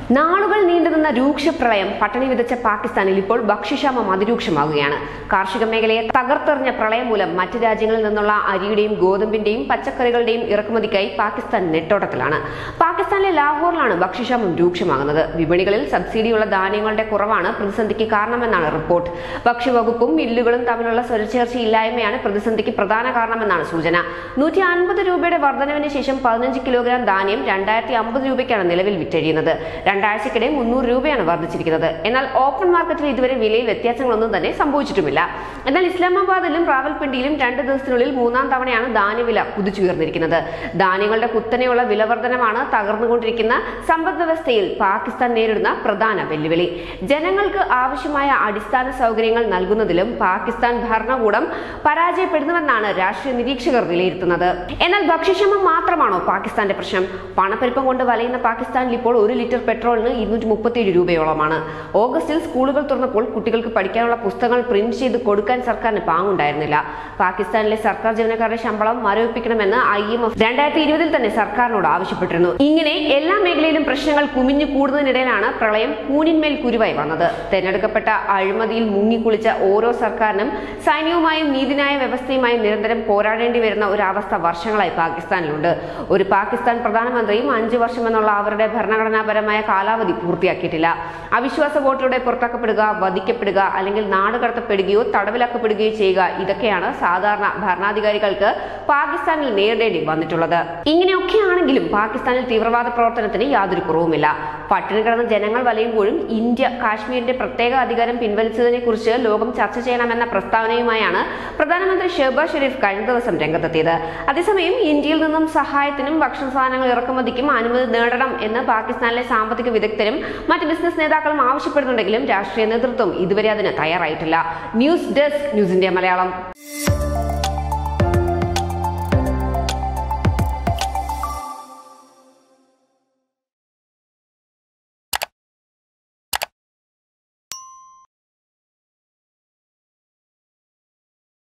നാളുകൾ നീണ്ടുനിന്ന രൂക്ഷ പ്രളയം പട്ടിണി വിതച്ച പാകിസ്ഥാനിൽ ഇപ്പോൾ ഭക്ഷ്യക്ഷാമം അതിരൂക്ഷമാകുകയാണ് കാർഷിക മേഖലയെ തകർത്തെറിഞ്ഞ പ്രളയം മൂലം മറ്റ് രാജ്യങ്ങളിൽ നിന്നുള്ള അരിയുടെയും ഗോതമ്പിന്റെയും പച്ചക്കറികളുടെയും ഇറക്കുമതിക്കായി പാകിസ്ഥാൻ നെട്ടോട്ടത്തിലാണ് പാകിസ്ഥാനിലെ ലാഹോറിലാണ് ഭക്ഷ്യക്ഷാമം രൂക്ഷമാകുന്നത് വിപണികളിൽ സബ്സിഡിയുള്ള ധാന്യങ്ങളുടെ കുറവാണ് പ്രതിസന്ധിക്ക് കാരണമെന്നാണ് റിപ്പോർട്ട് ഭക്ഷ്യവകുപ്പും മില്ലുകളും തമ്മിലുള്ള സ്വരച്ചേർച്ചയില്ലായ്മയാണ് പ്രതിസന്ധിക്ക് പ്രധാന കാരണമെന്നാണ് സൂചന നൂറ്റി അൻപത് രൂപയുടെ വർധനവിന് ശേഷം പതിനഞ്ച് കിലോഗ്രാം ധാന്യം രണ്ടായിരത്തി അമ്പത് രൂപയ്ക്കാണ് നിലവിൽ വിറ്റഴിയുന്നത് രണ്ടാഴ്ചക്കിടെ മുന്നൂറ് രൂപയാണ് വർദ്ധിച്ചിരിക്കുന്നത് എന്നാൽ ഓപ്പൺ മാർക്കറ്റിൽ ഇതുവരെ വിലയിൽ വ്യത്യാസങ്ങളൊന്നും തന്നെ സംഭവിച്ചിട്ടുമില്ല എന്നാൽ ഇസ്ലാമാബാദിലും റാവൽപിണ്ടിയിലും രണ്ട് ദിവസത്തിനുള്ളിൽ മൂന്നാം തവണയാണ് ധാന്യവില കുതിച്ചുയർന്നിരിക്കുന്നത് ധാന്യങ്ങളുടെ കുത്തനെയുള്ള വിലവർധനമാണ് തകർന്നുകൊണ്ടിരിക്കുന്ന സമ്പദ് വ്യവസ്ഥയിൽ പാകിസ്ഥാൻ നേരിടുന്ന പ്രധാന വെല്ലുവിളി ജനങ്ങൾക്ക് ആവശ്യമായ അടിസ്ഥാന സൗകര്യങ്ങൾ നൽകുന്നതിലും പാകിസ്ഥാൻ ഭരണകൂടം പരാജയപ്പെടുന്നുവെന്നാണ് രാഷ്ട്രീയ നിരീക്ഷകർ വിലയിരുത്തുന്നത് എന്നാൽ ഭക്ഷ്യക്ഷമം മാത്രമാണോ പാകിസ്ഥാന്റെ പ്രശ്നം പണപ്പെരുപ്പം കൊണ്ട് വലയുന്ന പാകിസ്ഥാനിൽ ഇപ്പോൾ ഒരു ലിറ്റർ പെട്രോളിന് ഇരുന്നൂറ്റി മുപ്പത്തിയേഴ് രൂപയോളമാണ് ഓഗസ്റ്റിൽ സ്കൂളുകൾ തുറന്നപ്പോൾ കുട്ടികൾക്ക് പഠിക്കാനുള്ള പുസ്തകങ്ങൾ പ്രിന്റ് ചെയ്ത് കൊടുക്കാൻ സർക്കാരിന് പാങ്ങുണ്ടായിരുന്നില്ല പാകിസ്ഥാനിലെ സർക്കാർ ജീവനക്കാരുടെ ശമ്പളം മരവിപ്പിക്കണമെന്ന് ഐ എം എഫ് രണ്ടായിരത്തി ഇരുപതിൽ തന്നെ സർക്കാരിനോട് ആവശ്യപ്പെട്ടിരുന്നു ഇങ്ങനെ എല്ലാ മേഖലയിലും പ്രശ്നങ്ങൾ കുമിഞ്ഞു കൂടുന്നതിനിടയിലാണ് പ്രളയം കൂനിന്മേൽ കുരുവായി വന്നത് തെരഞ്ഞെടുക്കപ്പെട്ട അഴിമതിയിൽ മുങ്ങിക്കുളിച്ച ഓരോ സർക്കാരിനും സൈന്യവുമായും നീതിന്യായ വ്യവസ്ഥയുമായും നിരന്തരം പോരാടേണ്ടി വരുന്ന ഒരു അവസ്ഥ വർഷങ്ങളായി പാകിസ്ഥാനിലുണ്ട് ഒരു പാകിസ്ഥാൻ പ്രധാനമന്ത്രിയും അഞ്ചു വർഷമെന്നുള്ള അവരുടെ ഭരണഘടനാപരമായ കാലാവധി പൂർത്തിയാക്കിയിട്ടില്ല അവിശ്വാസ വോട്ടിലൂടെ പുറത്താക്കപ്പെടുക വധിക്കപ്പെടുക അല്ലെങ്കിൽ നാട് കടത്തപ്പെടുകയോ തടവിലാക്കപ്പെടുകയോ ചെയ്യുക ഇതൊക്കെയാണ് സാധാരണ ഭരണാധികാരികൾക്ക് പാകിസ്ഥാനിൽ നേരിടേണ്ടി വന്നിട്ടുള്ളത് ഇങ്ങനെയൊക്കെയാണെങ്കിലും പാകിസ്ഥാനിൽ തീവ്രവാദ പ്രവർത്തനത്തിന് യാതൊരു കുറവുമില്ല പട്ടിണി കിടന്ന ജനങ്ങൾ വലയുമ്പോഴും ഇന്ത്യ കാശ്മീരിന്റെ പ്രത്യേക അധികാരം പിൻവലിച്ചതിനെ കുറിച്ച് ലോകം ചർച്ച ചെയ്യണമെന്ന പ്രസ്താവനയുമായാണ് പ്രധാനമന്ത്രി ഷെഹബാസ് ഷെരീഫ് കഴിഞ്ഞ ദിവസം രംഗത്തെത്തിയത് അതേസമയം ഇന്ത്യയിൽ നിന്നും സഹായത്തിനും ഭക്ഷണ സാധനങ്ങൾ ഇറക്കുമതിക്കും അനുമതി നേടണം എന്ന് പാകിസ്ഥാനിലെ സാമ്പത്തിക വിദഗ്ധരും മറ്റ് ബിസിനസ് നേതാക്കളും ആവശ്യപ്പെടുന്നുണ്ടെങ്കിലും രാഷ്ട്രീയ നേതൃത്വം ഇതുവരെ അതിന് തയ്യാറായിട്ടില്ല news desk news India Malayalam